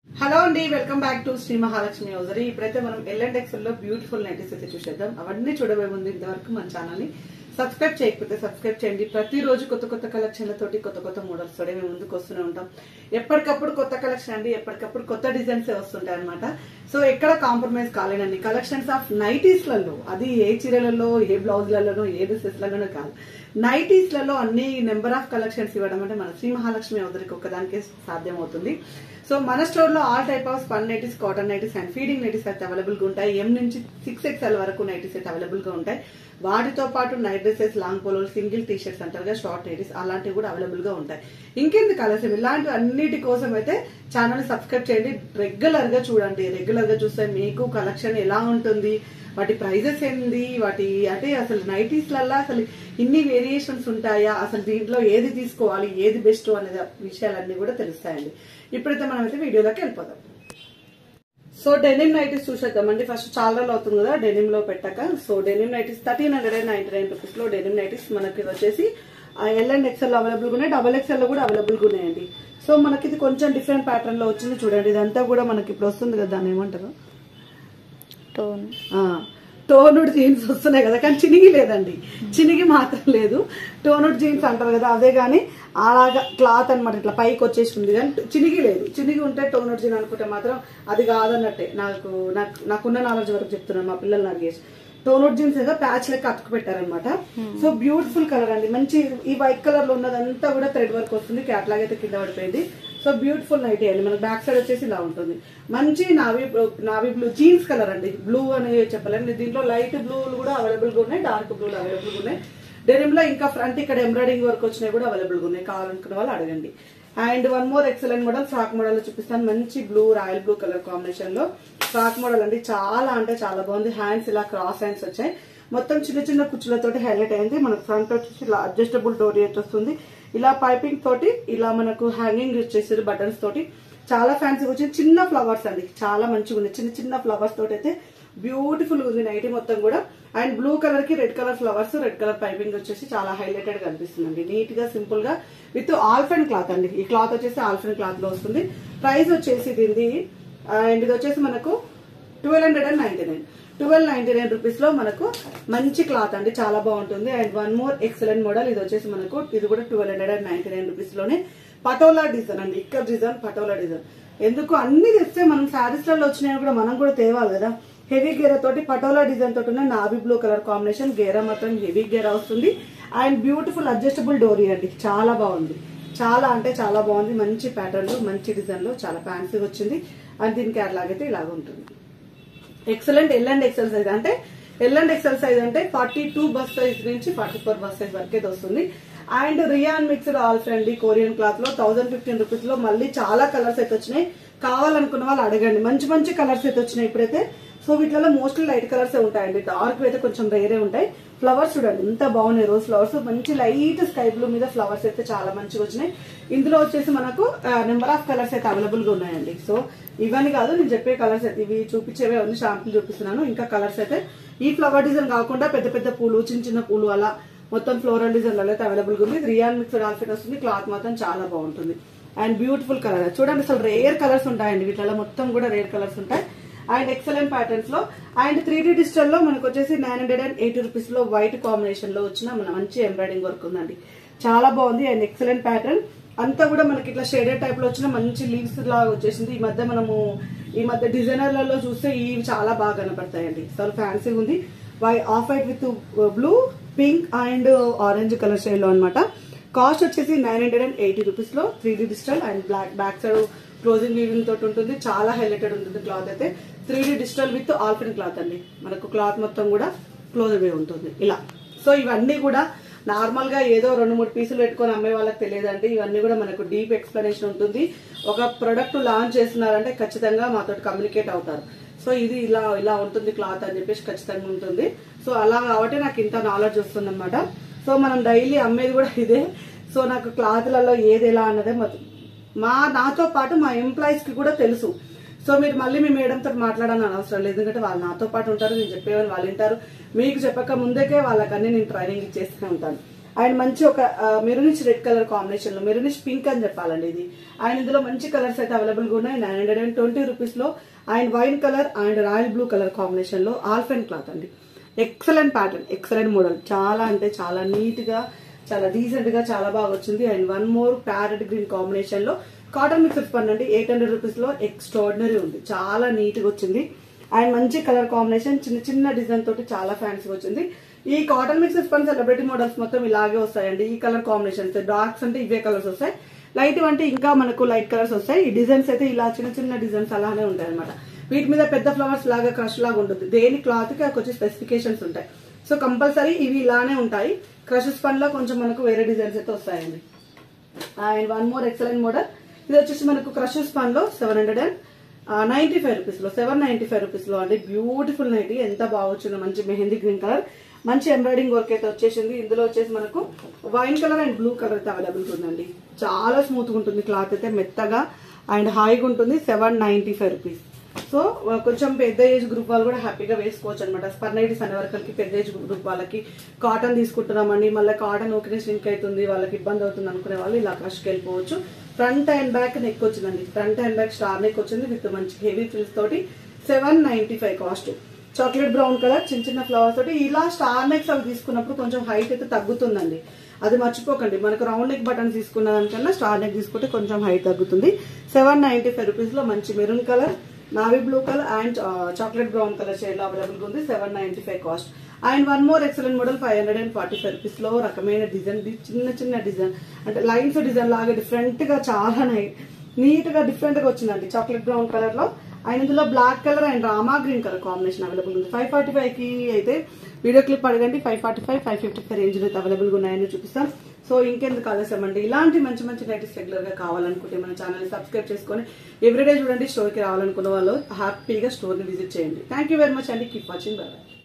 hello అండి welcome back to Shri Mahalakshmi hosiery ఇప్పుడైతే మనం ఎల్ అండ్ ఎక్సెల్ లో బ్యూటిఫుల్ నైటీస్ అయితే చూసేద్దాం అవన్నీ చూడబోయే ముందు ఇంతవరకు మన ఛానల్ ని సబ్స్క్రైబ్ చేయకపోతే సబ్స్క్రైబ్ చేయండి ప్రతిరోజు కొత్త కొత్త కలెక్షన్ల తోటి కొత్త కొత్త మోడల్స్ తోటి మేము ముందుకు వస్తూనే ఉంటాం ఎప్పటికప్పుడు కొత్త కలెక్షన్ అండి ఎప్పటికప్పుడు కొత్త డిజైన్స్ వస్తుంటాయి అనమాట సో ఎక్కడ కాంప్రమైజ్ కాలేనండి కలెక్షన్స్ ఆఫ్ నైటీస్ లలో అది ఏ చీరలలో ఏ బ్లౌజ్లలోనో ఏ డ్రెస్సెస్ లలోనో కాదు నైటీస్ లలో అన్ని నెంబర్ ఆఫ్ కలెక్షన్స్ ఇవ్వడం అంటే మన శ్రీ మహాలక్ష్మి హౌజరీకి ఒక్కదానికే సాధ్యం అవుతుంది సో మన స్టోర్ లో all type of spun nighties cotton nighties and feeding nighties అయితే అవైలబుల్ గా ఉంటాయి ఎం నుంచి సిక్స్ ఎక్స్ఎల్ వరకు నైటీస్ అయితే అవైలబుల్ గా ఉంటాయి వాటితో పాటు నైట్ డ్రెస్సెస్ లాంగ్ పోలోలు సింగిల్ టీ షర్ట్స్ అంటారుగా షార్ట్ నైటీస్ అలాంటివి కూడా అవైలబుల్ గా ఉంటాయి ఇంకెందుకు ఆలస్యం ఇలాంటి అన్నిటి కోసం అయితే ఛానల్ సబ్స్క్రైబ్ చేయండి రెగ్యులర్ గా చూడండి రెగ్యులర్ గా చూస్తే మీకు కలెక్షన్ ఎలా ఉంటుంది వాటి ప్రైజెస్ ఏంది వాటి అంటే అసలు నైటీస్ లల్లా అసలు ఇన్ని వేరియేషన్స్ ఉంటాయా అసలు దీంట్లో ఏది తీసుకోవాలి ఏది బెస్ట్ అనే విషయాలన్నీ కూడా తెలుస్తాయండి ఇప్పుడైతే మనం అయితే వీడియోలోకి వెళ్ళిపోదాం సో డెనిమ్ నైటీస్ చూసేద్దామండి ఫస్ట్ చాలా రోజులు అవుతుంది కదా డెనిమ్ లో పెట్టాక so denim nighties thirteen hundred and ninety nine rupees లో డెనిమ్ నైటీస్ మనకి ఇది వచ్చేసి ఎల్ అండ్ ఎక్స్ఎల్ అవైలబుల్ గా ఉన్నాయి డబల్ ఎక్స్ఎల్ లో కూడా అవైలబుల్ గా ఉన్నాయండి సో మనకి ఇది కొంచెం డిఫరెంట్ ప్యాటర్న్ లో వచ్చింది చూడండి ఇదంతా కూడా మనకి ఇప్పుడు వస్తుంది కదా దాన్ని ఏమంటారు టోన్ టోనుడ్ జీన్స్ వస్తున్నాయి కదా కానీ చినిగి లేదండి చినిగి మాత్రం లేదు టోనుడ్ జీన్స్ అంటారు కదా అదే కానీ అలాగా క్లాత్ అనమాట ఇట్లా పైకి వచ్చేసింది కానీ చినిగి లేదు చినిగి ఉంటే టోనుడ్ జీన్ అనుకుంటే మాత్రం అది కాదన్నట్టే నాకు నాకు నాకున్న నాలెడ్జ్ వరకు చెప్తున్నాను మా పిల్లల్ని అడిగేసి టోనుడ్ జీన్స్ ఏదో ప్యాచ్ లెక్క అతుకు పెట్టారనమాట సో బ్యూటిఫుల్ కలర్ అండి మంచి ఈ వైట్ కలర్ లో ఉన్నదంతా కూడా థ్రెడ్ వర్క్ వస్తుంది క్యాట్లాగ్ అయితే కింద పడిపోయింది సో బ్యూటిఫుల్ నైట్ అండి మనకి బ్యాక్ సైడ్ వచ్చేసి ఇలా ఉంటుంది మంచి navy navy blue jeans colour అండి బ్లూ అని చెప్పలేము దీంట్లో లైట్ బ్లూలు కూడా అవైలబుల్ గా ఉన్నాయి డార్క్ బ్లూలు అవైలబుల్ గా ఉన్నాయి డెనిమ్ లో ఇంకా ఫ్రంట్ ఇక్కడ ఎంబ్రాయిడింగ్ వర్క్ వచ్చినాయి కూడా అవైలబుల్ గా ఉన్నాయి కావాలనుకున్న వాళ్ళు అడగండి and one more excellent model frock model చూపిస్తాను మంచి blue royal blue colour combination లో ఫ్రాక్ మోడల్ అండి చాలా అంటే చాలా బాగుంది హ్యాండ్స్ ఇలా క్రాస్ హ్యాండ్స్ వచ్చాయి మొత్తం చిన్న చిన్న కుచ్చులతోటి హైలైట్ అయింది మనకు ఫ్రంట్ వచ్చేసి ఇలా అడ్జస్టబుల్ డోరియట్ వస్తుంది ఇలా పైపింగ్ తోటి ఇలా మనకు హ్యాంగింగ్ వచ్చేసారు బటన్స్ తోటి చాలా ఫ్యాన్సీ వచ్చింది చిన్న ఫ్లవర్స్ అండి చాలా మంచిగా ఉంది చిన్న చిన్న ఫ్లవర్స్ తోటి అయితే బ్యూటిఫుల్ ఉంది నైటీ మొత్తం కూడా అండ్ బ్లూ కలర్ కి red colour flowers red colour piping వచ్చేసి చాలా హైలైటెడ్ కనిపిస్తుంది నీట్ గా సింపుల్ గా విత్ ఆల్ఫెన్ క్లాత్ అండి ఈ క్లాత్ వచ్చేసి ఆల్ఫెన్ క్లాత్ లో వస్తుంది ప్రైస్ వచ్చేసి దీనిది అండ్ ఇది వచ్చేసి మనకు twelve hundred and ninety nine twelve ninety nine rupees లో మనకు మంచి క్లాత్ అండి చాలా బాగుంటుంది and one more excellent model ఇది వచ్చేసి మనకు ఇది కూడా twelve hundred and ninety nine rupees లోనే పటోలా డిజైన్ అండి ఇక్కడ డిజైన్ పటోలా డిజైన్ ఎందుకు అన్ని తెస్తే మనం శారీస్ లలో వచ్చినాయి కూడా మనం కూడా తేవాలి కదా హెవీ గేరా తోటి పటోలా డిజైన్ తోటి ఉన్న నావీ బ్లూ కలర్ కాంబినేషన్ గేరా మాత్రం హెవీ గేరా వస్తుంది అండ్ బ్యూటిఫుల్ అడ్జస్టబుల్ డోరీ అండి చాలా బాగుంది చాలా అంటే చాలా బాగుంది మంచి ప్యాటర్న్ లో మంచి డిజైన్ లో చాలా ఫ్యాన్సీగా వచ్చింది అండ్ దీని క్యాట్లాగ్ అయితే ఇలాగ ఉంటుంది excellent L and XL size అంటే ఎల్ అండ్ ఎక్సెల్ సైజ్ అంటే ఫార్టీ టూ బస్ సైజ్ నుంచి ఫార్టీ ఫోర్ బస్ సైజ్ వరకు అయితే వస్తుంది and rayon mixed all friendly Korean cloth లో థౌసండ్ ఫిఫ్టీన్ రూపీస్ లో మళ్ళీ చాలా కలర్స్ అయితే వచ్చినాయి కావాలనుకున్న వాళ్ళు అడగండి మంచి మంచి కలర్స్ అయితే వచ్చినాయి ఇప్పుడైతే సో వీటిలో మోస్ట్లీ లైట్ కలర్స్ ఉంటాయండి డార్క్ అయితే కొంచెం రేరే ఉంటాయి ఫ్లవర్స్ చూడండి ఎంత బాగున్నాయి రోజ్ ఫ్లవర్స్ మంచి లైట్ స్కై బ్లూ మీద ఫ్లవర్స్ అయితే చాలా మంచిగా వచ్చినాయి ఇందులో వచ్చేసి మనకు నెంబర్ ఆఫ్ కలర్స్ అయితే అవైలబుల్ గా ఉన్నాయండి సో ఇవన్నీ కాదు నేను చెప్పే కలర్స్ అయితే ఇవి చూపించేవే ఉంది షాంపులు చూపిస్తున్నాను ఇంకా కలర్స్ అయితే ఈ ఫ్లవర్ డిజైన్ కాకుండా పెద్ద పెద్ద పూలు చిన్న చిన్న పూలు అలా మొత్తం ఫ్లోరల్ డిజైన్ అయితే అవైలబుల్ గా ఉంది రియల్ మిక్స్డ్ ఆల్ఫిట్ వస్తుంది క్లాత్ మాత్రం చాలా బాగుంటుంది అండ్ బ్యూటిఫుల్ కలర్ చూడండి అసలు రేర్ కలర్స్ ఉంటాయండి వీటిలో మొత్తం కూడా రేర్ కలర్స్ ఉంటాయి అండ్ ఎక్సలెంట్ ప్యాటర్న్స్ లో అండ్ త్రీ డీ డిజిటల్ లో మనకు వచ్చేసి nine hundred and eighty rupees లో వైట్ కాంబినేషన్ లో వచ్చిన మన మంచి ఎంబ్రాయిడింగ్ వర్క్ ఉందండి చాలా బాగుంది అండ్ ఎక్సలెంట్ ప్యాటర్న్ అంతా కూడా మనకి ఇట్లా షేడెడ్ టైప్ లో వచ్చిన మంచి లీవ్స్ లాగా వచ్చేసింది ఈ మధ్య మనము ఈ మధ్య డిజైనర్లలో చూస్తే ఇవి చాలా బాగా కనపడతాయండి చాలా ఫ్యాన్సీగా ఉంది వై off white with blue pink and orange colour shade లో అనమాట కాస్ట్ వచ్చేసి nine hundred and eighty rupees లో three D digital and black back side closing weaving తోటి ఉంటుంది చాలా హైలైటెడ్ ఉంటుంది క్లాత్ అయితే త్రీ డీ డిజిటల్ విత్ ఆల్ఫిన్ క్లాత్ అండి మనకు క్లాత్ మొత్తం కూడా క్లోజ్ అవే ఉంటుంది ఇలా సో ఇవన్నీ కూడా నార్మల్ గా ఏదో రెండు మూడు పీసులు పెట్టుకొని అమ్మే వాళ్ళకి తెలియదండి ఇవన్నీ కూడా మనకు డీప్ ఎక్స్ప్లెనేషన్ ఉంటుంది ఒక ప్రొడక్ట్ లాంచ్ చేస్తున్నారంటే ఖచ్చితంగా మాతో కమ్యూనికేట్ అవుతారు సో ఇది ఇలా ఇలా ఉంటుంది క్లాత్ అని చెప్పేసి ఖచ్చితంగా ఉంటుంది సో అలా కాబట్టి నాకు ఇంత నాలెడ్జ్ వస్తుంది అనమాట సో మనం డైలీ అమ్మేది కూడా ఇదే సో నాకు క్లాత్లలో ఏది ఎలా అన్నదే మొత్తం మా నాతో పాటు మా ఎంప్లాయీస్ కి కూడా తెలుసు సో మీరు మళ్ళీ మీ మేడంతో మాట్లాడాలని అవసరం లేదు ఎందుకంటే వాళ్ళు నాతో పాటు ఉంటారు నేను చెప్పేవాళ్ళు వాళ్ళు వింటారు మీకు చెప్పక ముందుకే వాళ్ళకన్నీ నేను ట్రైనింగ్ ఇచ్చేస్తూనే ఉంటాను అండ్ మంచి ఒక మెరూనిష్ రెడ్ కలర్ కాంబినేషన్ లో మెరూనిష్ పింక్ అని చెప్పాలండి ఇది అండ్ ఇందులో మంచి కలర్స్ అయితే అవైలబుల్ గా ఉన్నాయి nine hundred and twenty rupees లో and wine colour and royal blue colour combination లో ఆల్ఫెన్ క్లాత్ అండి ఎక్సలెంట్ ప్యాటర్న్ ఎక్సలెంట్ మోడల్ చాలా అంటే చాలా నీట్ గా చాలా డీసెంట్ గా చాలా బాగా వచ్చింది and one more parrot green combination లో కాటన్ మిక్సర్ పన్ను అండి ఎయిట్ హండ్రెడ్ రూపీస్ లో ఎక్స్ట్రాడినరీ ఉంది చాలా నీట్ గా వచ్చింది అండ్ మంచి కలర్ కాంబినేషన్ చిన్న చిన్న డిజైన్ తోటి చాలా ఫ్యాన్సీ వచ్చింది ఈ కాటన్ మిక్సర్ పన్ సెలబ్రిటీ మోడల్స్ మొత్తం ఇలాగే వస్తాయండి ఈ కలర్ కాంబినేషన్స్ డార్క్స్ అంటే ఇవే కలర్స్ వస్తాయి లైట్ అంటే ఇంకా మనకు లైట్ కలర్స్ వస్తాయి ఈ డిజైన్స్ అయితే ఇలా చిన్న చిన్న డిజైన్స్ అలానే ఉంటాయి అనమాట వీటి మీద పెద్ద ఫ్లవర్స్ లాగా క్రష్ లాగా ఉంటుంది దేని క్లాత్ కి వచ్చే స్పెసిఫికేషన్స్ ఉంటాయి సో కంపల్సరీ ఇవి ఇలానే ఉంటాయి క్రషెస్ పన్ లో కొంచెం మనకు వేరే డిజైన్స్ అయితే వస్తాయండి and one more excellent model ఇది వచ్చేసి మనకు క్రషెస్ పన్ లో seven hundred and ninety five rupees లో సెవెన్ నైన్టీ ఫైవ్ రూపీస్ లో అండి బ్యూటిఫుల్ నైటీ ఎంత బాగా వచ్చిందో మంచి మెహందీ గ్రీన్ కలర్ మంచి ఎంబ్రాయిడింగ్ వర్క్ అయితే వచ్చేసింది ఇందులో వచ్చేసి మనకు wine colour and blue colour అయితే అవైలబుల్ ఉందండి చాలా స్మూత్ గా ఉంటుంది క్లాత్ అయితే మెత్తగా అండ్ హాయిగా ఉంటుంది seven ninety five rupees so కొంచెం పెద్ద ఏజ్ గ్రూప్ వాళ్ళు కూడా హ్యాపీగా వేసుకోవచ్చు అనమాట స్పర్నైటిస్ అనే వరకు పెద్ద ఏజ్ గ్రూప్ వాళ్ళకి కాటన్ తీసుకుంటున్నామండి మళ్ళీ కాటన్ ఓకే సింక్ అవుతుంది వాళ్ళకి ఇబ్బంది అవుతుంది అనుకునే వాళ్ళు ఇలా క్రష్కి వెళ్ళిపోవచ్చు ఫ్రంట్ అండ్ బ్యాక్ నెక్ వచ్చిందండి front and back star neck వచ్చింది విత్ మంచి హెవీ ఫ్రిల్స్ తోటి seven ninety five cost chocolate brown colour చిన్న చిన్న ఫ్లవర్స్ తోటి ఇలా స్టార్ నెక్స్ అవి తీసుకున్నప్పుడు కొంచెం హైట్ అయితే తగ్గుతుందండి అది మర్చిపోకండి మనకు రౌండ్ నెక్ బటన్ తీసుకున్న దానికన్నా స్టార్ నెక్ తీసుకుంటే కొంచెం హైట్ తగ్గుతుంది సెవెన్ నైన్టీ ఫైవ్ రూపీస్ లో మంచి maroon colour navy blue colour and chocolate brown colour shade లో అవైలబుల్ ఉంది seven ninety five cost and one more excellent model five hundred and forty five rupees లో రకమైన design చిన్న చిన్న design అంటే lines design లాగా డిఫరెంట్ గా చాలా నీట్ గా డిఫరెంట్ గా వచ్చిందండి చాక్లెట్ బ్రౌన్ కలర్ లో అండ్ ఇందులో black colour and Rama green colour combination available ఉంది ఫైవ్ ఫార్టీ ఫైవ్ కి అయితే వీడియో క్లిప్ అడగండి five forty five five fifty five range అయితే అవైలబుల్ గా ఉన్నాయని చూపిస్తాం సో ఇంకెందుకు ఆలస్యం అండి ఇలాంటి మంచి మంచి నైటీస్ రెగ్యులర్ గా కావాలనుకుంటే మన ఛానల్ సబ్స్క్రైబ్ చేసుకొని ఎవ్రీడే చూడండి స్టోర్ కి రావాలనుకున్న వాళ్ళు హ్యాపీగా స్టోర్ ని విజిట్ చేయండి థ్యాంక్ యూ వెరీ మచ్ అండి కీప్ వాచింగ్ బై